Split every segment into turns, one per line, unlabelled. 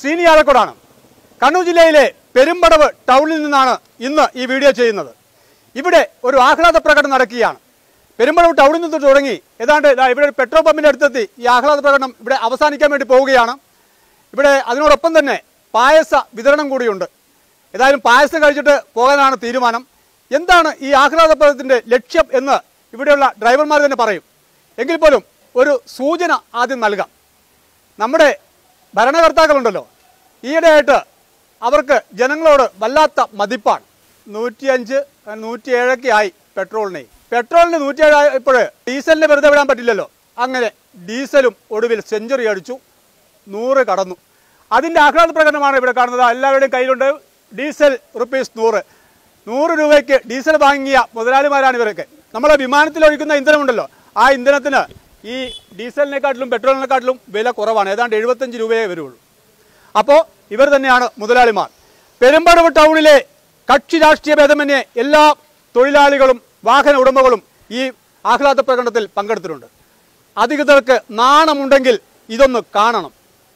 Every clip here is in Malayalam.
ശ്രീനി ആലക്കോടാണ് കണ്ണൂർ ജില്ലയിലെ പെരുമ്പടവ് ടൗണിൽ നിന്നാണ് ഇന്ന് ഈ വീഡിയോ ചെയ്യുന്നത് ഇവിടെ ഒരു ആഹ്ലാദ പ്രകടനം നടക്കുകയാണ് പെരുമ്പടവ് ടൗണിൽ നിന്ന് തുടങ്ങി ഏതാണ്ട് ദാ ഇവിടെ ഒരു പെട്രോൾ പമ്പിൻ്റെ അടുത്തെത്തി ഈ ആഹ്ലാദ പ്രകടനം ഇവിടെ അവസാനിക്കാൻ വേണ്ടി പോവുകയാണ് ഇവിടെ അതിനോടൊപ്പം തന്നെ പായസ വിതരണം കൂടിയുണ്ട് ഏതായാലും പായസം കഴിച്ചിട്ട് പോകാനാണ് തീരുമാനം എന്താണ് ഈ ആഹ്ലാദ പ്രകടനത്തിൻ്റെ ലക്ഷ്യം എന്ന് ഇവിടെയുള്ള ഡ്രൈവർമാർ തന്നെ പറയും എങ്കിൽ പോലും ഒരു സൂചന ആദ്യം നൽകാം നമ്മുടെ ഭരണകർത്താക്കളുണ്ടല്ലോ ഈയിടെയായിട്ട് അവർക്ക് ജനങ്ങളോട് വല്ലാത്ത മതിപ്പാണ് നൂറ്റിയഞ്ച് നൂറ്റിയേഴൊക്കെ ആയി പെട്രോളിന് പെട്രോളിന് നൂറ്റിയേഴായപ്പോൾ ഡീസലിന് വെറുതെ വിടാൻ പറ്റില്ലല്ലോ അങ്ങനെ ഡീസലും ഒടുവിൽ സെഞ്ചുറി അടിച്ചു നൂറ് കടന്നു അതിൻ്റെ ആഹ്ലാദ പ്രകടനമാണ് ഇവിടെ കാണുന്നത് എല്ലാവരുടെയും കയ്യിലുണ്ട് ഡീസൽ റുപ്പീസ് നൂറ് നൂറ് രൂപയ്ക്ക് ഡീസൽ വാങ്ങിയ മുതലാളിമാരാണ് ഇവരൊക്കെ നമ്മളെ വിമാനത്തിൽ ഒഴിക്കുന്ന ഇന്ധനമുണ്ടല്ലോ ആ ഇന്ധനത്തിന് ഈ ഡീസലിനെക്കാട്ടിലും പെട്രോളിനെക്കാട്ടിലും വില കുറവാണ് ഏതാണ്ട് എഴുപത്തഞ്ച് രൂപയേ വരുള്ളൂ അപ്പോൾ ഇവർ തന്നെയാണ് മുതലാളിമാർ പെരുമ്പടവ് ടൗണിലെ കക്ഷി രാഷ്ട്രീയ ഭേദമന്യേ എല്ലാ തൊഴിലാളികളും വാഹന ഉടമകളും ഈ ആഹ്ലാദ പ്രകടനത്തിൽ പങ്കെടുത്തിട്ടുണ്ട് അധികൃതർക്ക് നാണമുണ്ടെങ്കിൽ ഇതൊന്ന് കാണണം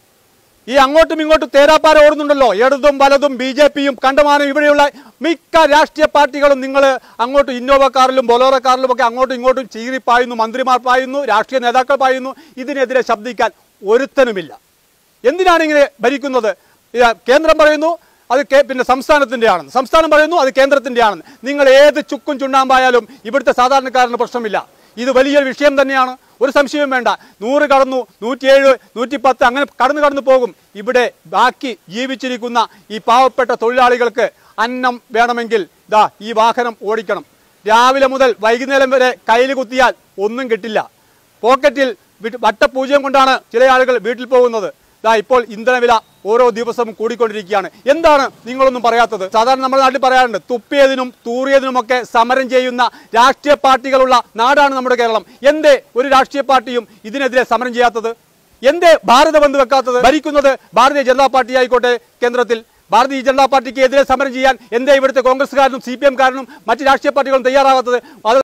ഈ അങ്ങോട്ടും ഇങ്ങോട്ടും തേരാപ്പാര ഓടുന്നുണ്ടല്ലോ ഇടതും വലതും ബി ജെ പിയും കണ്ടമാനം ഇവിടെയുള്ള മിക്ക രാഷ്ട്രീയ പാർട്ടികളും നിങ്ങൾ അങ്ങോട്ടും ഇന്നോവ കാറിലും ബൊലോറ കാറിലും ഒക്കെ അങ്ങോട്ടും ഇങ്ങോട്ടും ചീറി പായുന്നു മന്ത്രിമാർ പായുന്നു രാഷ്ട്രീയ നേതാക്കൾ പായുന്നു ഇതിനെതിരെ ശബ്ദിക്കാൻ ഒരുത്തനുമില്ല എന്തിനാണ് ഇങ്ങനെ ഭരിക്കുന്നത് ഇത് കേന്ദ്രം പറയുന്നു അത് കേ- പിന്നെ സംസ്ഥാനത്തിന്റെ ആണെന്ന് സംസ്ഥാനം പറയുന്നു അത് കേന്ദ്രത്തിന്റെ ആണെന്ന് നിങ്ങൾ ഏത് ചുക്കും ചുണ്ണാമ്പായാലും ഇവിടുത്തെ സാധാരണക്കാരന് പ്രശ്നമില്ല ഇത് വലിയൊരു വിഷയം തന്നെയാണ് ഒരു സംശയവും വേണ്ട നൂറ് കടന്നു നൂറ്റിയേഴ് നൂറ്റിപ്പത്ത് അങ്ങനെ കടന്നു കടന്നു പോകും ഇവിടെ ബാക്കി ജീവിച്ചിരിക്കുന്ന ഈ പാവപ്പെട്ട തൊഴിലാളികൾക്ക് അന്നം വേണമെങ്കിൽ ദാ ഈ വാഹനം ഓടിക്കണം രാവിലെ മുതൽ വൈകുന്നേരം വരെ കയ്യിൽ കുത്തിയാൽ ഒന്നും കിട്ടില്ല പോക്കറ്റിൽ വിട്ട് വട്ടപൂജ്യം കൊണ്ടാണ് ചില ആളുകൾ വീട്ടിൽ പോകുന്നത് ദാ ഇപ്പോൾ ഇന്ധനവില ഓരോ ദിവസവും കൂടിക്കൊണ്ടിരിക്കുകയാണ് എന്താണ് നിങ്ങളൊന്നും പറയാത്തത് സാധാരണ നമ്മുടെ നാട്ടിൽ പറയാറുണ്ട് തുപ്പിയതിനും തൂറിയതിനുമൊക്കെ സമരം ചെയ്യുന്ന രാഷ്ട്രീയ പാർട്ടികളുള്ള നാടാണ് നമ്മുടെ കേരളം എന്തേ ഒരു രാഷ്ട്രീയ പാർട്ടിയും ഇതിനെതിരെ സമരം ചെയ്യാത്തത് എന്തേ ഭാരത ബന്ധ് വെക്കാത്തത് ഭരിക്കുന്നത് ഭാരതീയ ജനതാ പാർട്ടി ആയിക്കോട്ടെ കേന്ദ്രത്തിൽ ഭാരതീയ ജനതാ പാർട്ടിക്ക് എതിരെ സമരം ചെയ്യാൻ എന്തേ ഇവിടുത്തെ കോൺഗ്രസ്സുകാരനും സി പി എംകാരനും മറ്റ് രാഷ്ട്രീയ പാർട്ടികളും തയ്യാറാകാത്തത് അത്